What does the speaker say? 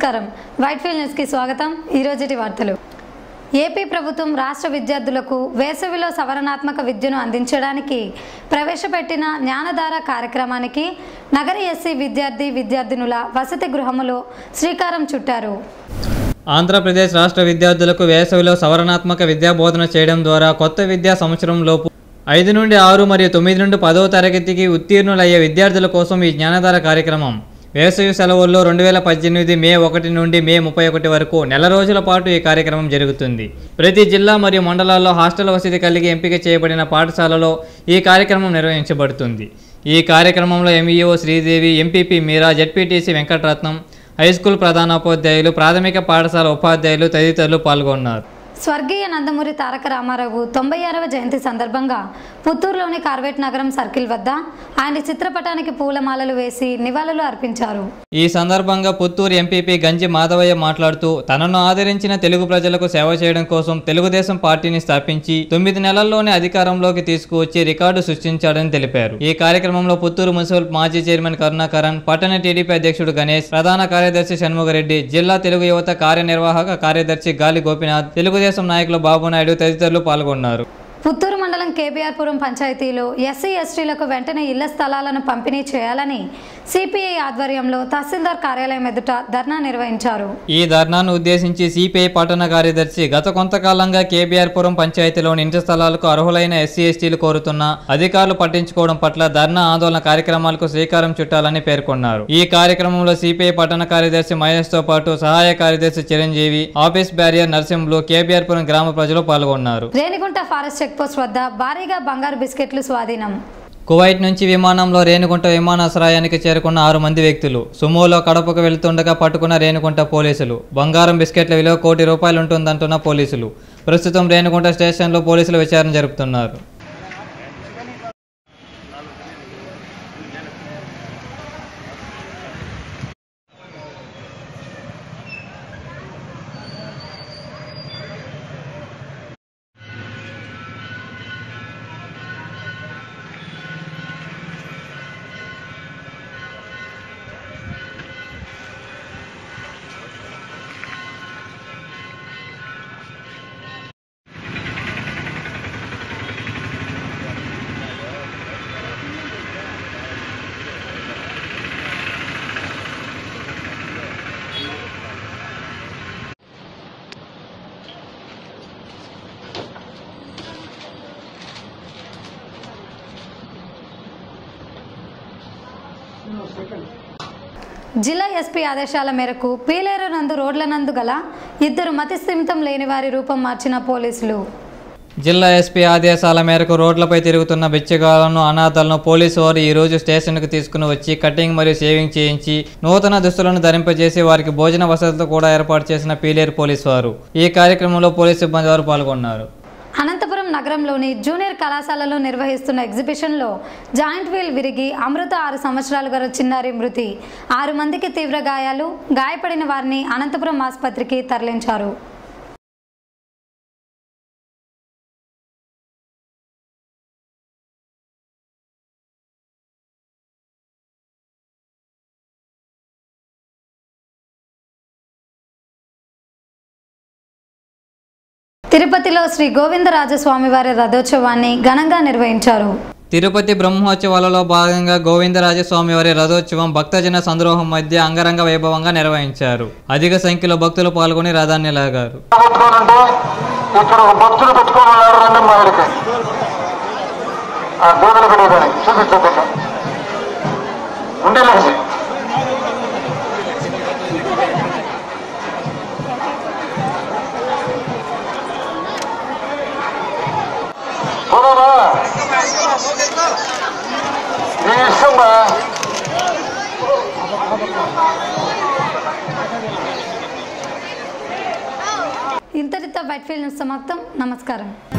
నమస్కారం వైట్ఫీల్డ్ న్యూస్కి స్వాగతం ఈరోజుటి వార్తలు ఏపీ ప్రభుత్వం రాష్ట్ర విద్యార్థులకు వేసవిలో సవరణాత్మక విద్యను అందించడానికి ప్రవేశపెట్టిన జ్ఞానధార కార్యక్రమానికి నగర ఎస్సీ విద్యార్థి విద్యార్థినుల వసతి గృహములో శ్రీకారం చుట్టారు ఆంధ్రప్రదేశ్ రాష్ట్ర విద్యార్థులకు వేసవిలో సవరణాత్మక విద్యా బోధన చేయడం ద్వారా కొత్త విద్యా సంవత్సరంలోపు ఐదు నుండి ఆరు మరియు తొమ్మిది నుండి పదవ తరగతికి ఉత్తీర్ణులయ్యే విద్యార్థుల కోసం ఈ జ్ఞానధార కార్యక్రమం వేసవి సెలవుల్లో రెండు వేల పద్దెనిమిది మే ఒకటి నుండి మే ముప్పై ఒకటి వరకు నెల రోజుల పాటు ఈ కార్యక్రమం జరుగుతుంది ప్రతి జిల్లా మరియు మండలాల్లో హాస్టల్ వసతి కలిగి ఎంపిక చేయబడిన పాఠశాలలో ఈ కార్యక్రమం నిర్వహించబడుతుంది ఈ కార్యక్రమంలో MEO Sridevi MPP Meera ZPTC Venkataratnam high school ప్రధానోపాధ్యాయులు ప్రాథమిక పాఠశాల ఉపాధ్యాయులు తదితరులు పాల్గొన్నారు స్వర్గీయ నందమూరి తారక రామారావు తొంభై ఆరవ జయంతి సందర్భంగా పుత్తూరులోని కార్వేట్ నగరం సర్కిల్ వద్ద ఆయన చిత్రపటానికి పూలమాలలు వేసి నివాళులు అర్పించారు ఈ సందర్భంగా పుత్తూరు ఎంపీపీ గంజి మాధవయ్య మాట్లాడుతూ తనను ఆదరించిన తెలుగు ప్రజలకు సేవ చేయడం కోసం తెలుగుదేశం పార్టీని స్థాపించి తొమ్మిది నెలల్లోనే అధికారంలోకి తీసుకువచ్చి రికార్డు సృష్టించాడని తెలిపారు ఈ కార్యక్రమంలో పుత్తూరు మున్సిపల్ మాజీ చైర్మన్ కరుణాకరన్ పట్టణ టీడీపీ అధ్యక్షుడు గణేష్ ప్రధాన కార్యదర్శి షణ్ముగరెడ్డి జిల్లా తెలుగు యువత కార్యనిర్వాహక కార్యదర్శి గాలి గోపినాథ్ తెలుగుదేశం నాయకులు బాబునాయుడు తదితరులు పాల్గొన్నారు పుత్తూరు మండలం కేబీఆర్పురం పంచాయతీలో ఎస్సీ ఎస్టీలకు వెంటనే ఇళ్ల స్థలాలను పంపిణీ చేయాలని సిపిఐ ఆధ్వర్యంలో తహసీల్దార్ కార్యాలయం ఎదుట ధర్నా నిర్వహించారు ఈ ధర్నాను ఉద్దేశించి సిపిఐ పట్టణ కార్యదర్శి గత కొంతకాలంగా కేబీఆర్ పురం పంచాయతీలోని ఇంటి స్థలాలకు అర్హులైన ఎస్సీ ఎస్టీలు కోరుతున్న అధికారులు పట్టించుకోవడం పట్ల ధర్నా ఆందోళన కార్యక్రమాలకు శ్రీకారం చుట్టాలని పేర్కొన్నారు ఈ కార్యక్రమంలో సిపిఐ పట్టణ కార్యదర్శి మహేష్ తో పాటు సహాయ కార్యదర్శి Chiranjeevi office bearer Narasimhulu KBR Puram గ్రామ ప్రజలు పాల్గొన్నారు రేణిగుంట ఫారెస్ట్ చెక్పోస్ట్ వద్ద భారీగా బంగారు బిస్కెట్లు స్వాధీనం కువైట్ నుంచి విమానంలో రేణుగుంట విమానాశ్రయానికి చేరుకున్న ఆరు మంది వ్యక్తులు సుమోలో కడపకు వెళ్తుండగా పట్టుకున్న రేణుగుంట పోలీసులు బంగారం బిస్కెట్ల విలువ కోటి రూపాయలు ఉంటుందంటున్న పోలీసులు ప్రస్తుతం రేణుగుంట స్టేషన్లో పోలీసులు విచారణ జరుపుతున్నారు జిల్లా ఎస్పీ ఆదేశాల మేరకు పీలేరు నందు రోడ్ల నందు గల ఇద్దరు మతి స్థిమితం లేని వారి రూపం మార్చిన పోలీసులు జిల్లా ఎస్పీ ఆదేశాల మేరకు రోడ్లపై తిరుగుతున్న బిచ్చగాళ్లను అనాథలను పోలీసు వారు ఈ రోజు స్టేషన్కు తీసుకుని వచ్చి కటింగ్ మరియు షేవింగ్ చేయించి నూతన దుస్తులను ధరింపజేసి వారికి భోజన వసతులు కూడా ఏర్పాటు చేసిన పీలేరు పోలీసు వారు ఈ కార్యక్రమంలో పోలీసు సిబ్బంది వారు పాల్గొన్నారు అనంతపురం నగరంలోని జూనియర్ కళాశాలలో నిర్వహిస్తున్న ఎగ్జిబిషన్లో జాయింట్ వీల్ విరిగి అమృత ఆరు సంవత్సరాలు గల చిన్నారి మృతి ఆరు మందికి తీవ్ర గాయాలు గాయపడిన వారిని అనంతపురం ఆసుపత్రికి తరలించారు తిరుపతిలో శ్రీ గోవిందరాజస్వామి వారి రథోత్సవాన్ని ఘనంగా నిర్వహించారు తిరుపతి బ్రహ్మోత్సవాలలో భాగంగా గోవిందరాజస్వామి వారి రథోత్సవం భక్తజన సంద్రోహం మధ్య అంగరంగ వైభవంగా నిర్వహించారు అధిక సంఖ్యలో భక్తులు పాల్గొని రథాన్ని లాగారు పెట్టుకోనంటే ఇక్కడ ఒక భక్తులు పెట్టుకొని ఉన్నారు రండి మా ఇక్కడికి ఆ గోదలు పెట్టేదానికి చూపించకుండా ఉండేలేసి పోదామా నీ ఇష్టం బా ఇంతటితో వైట్ ఫీల్డ్ న్యూస్ సమాప్తం నమస్కారం